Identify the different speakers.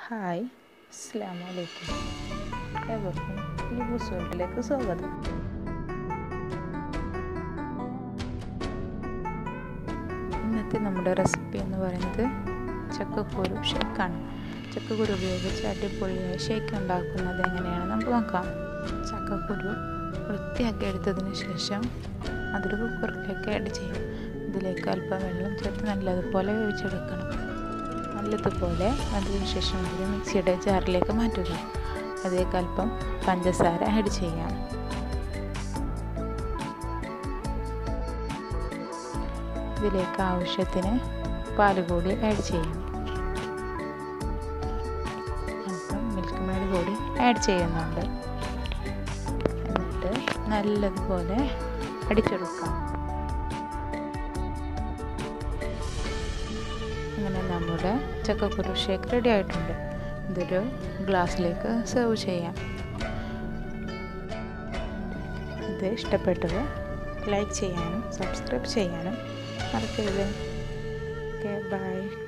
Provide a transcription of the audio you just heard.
Speaker 1: hi അസ്സാം വലൈക്കും ഏവർക്കും ലിബൂസ് വേൾഡിലേക്ക് സ്വാഗതം ഇന്നത്തെ നമ്മുടെ റെസിപ്പി എന്ന് പറയുന്നത് ചക്കക്കുരു ഷേക്കാണ് ചക്കക്കുരു ഉപയോഗിച്ച് അടിപൊളിയായി ഷേക്ക് ഉണ്ടാക്കുന്നത് എങ്ങനെയാണ് നമുക്ക് നോക്കാം ചക്കക്കുരു വൃത്തിയാക്കി എടുത്തതിന് ശേഷം അതൊരു കുക്കറിലേക്ക് ആഡ് ചെയ്യാം ഇതിലേക്ക് അല്പം വെള്ളം ചേർത്ത് നല്ലതുപോലെ വേവിച്ചെടുക്കണം നല്ലതുപോലെ അതിന് ശേഷം ഒരു മിക്സിയുടെ ജാറിലേക്ക് മാറ്റുക അതിലേക്ക് അല്പം പഞ്ചസാര ആഡ് ചെയ്യാം ഇതിലേക്ക് ആവശ്യത്തിന് പാൽ കൂടി ആഡ് ചെയ്യാം അല്പം മിൽക്ക് മേഡ് കൂടി ആഡ് ചെയ്യുന്നുണ്ട് എന്നിട്ട് നല്ലതുപോലെ അടിച്ചെടുക്കാം അങ്ങനെ നമ്മുടെ ചക്കക്കുരു ഷേക്ക് റെഡി ആയിട്ടുണ്ട് ഇതൊരു ഗ്ലാസ്സിലേക്ക് സെർവ് ചെയ്യാം ഇത് ഇഷ്ടപ്പെട്ടത് ലൈക്ക് ചെയ്യാനും സബ്സ്ക്രൈബ് ചെയ്യാനും മറക്കരുത് ഓക്കെ ബൈ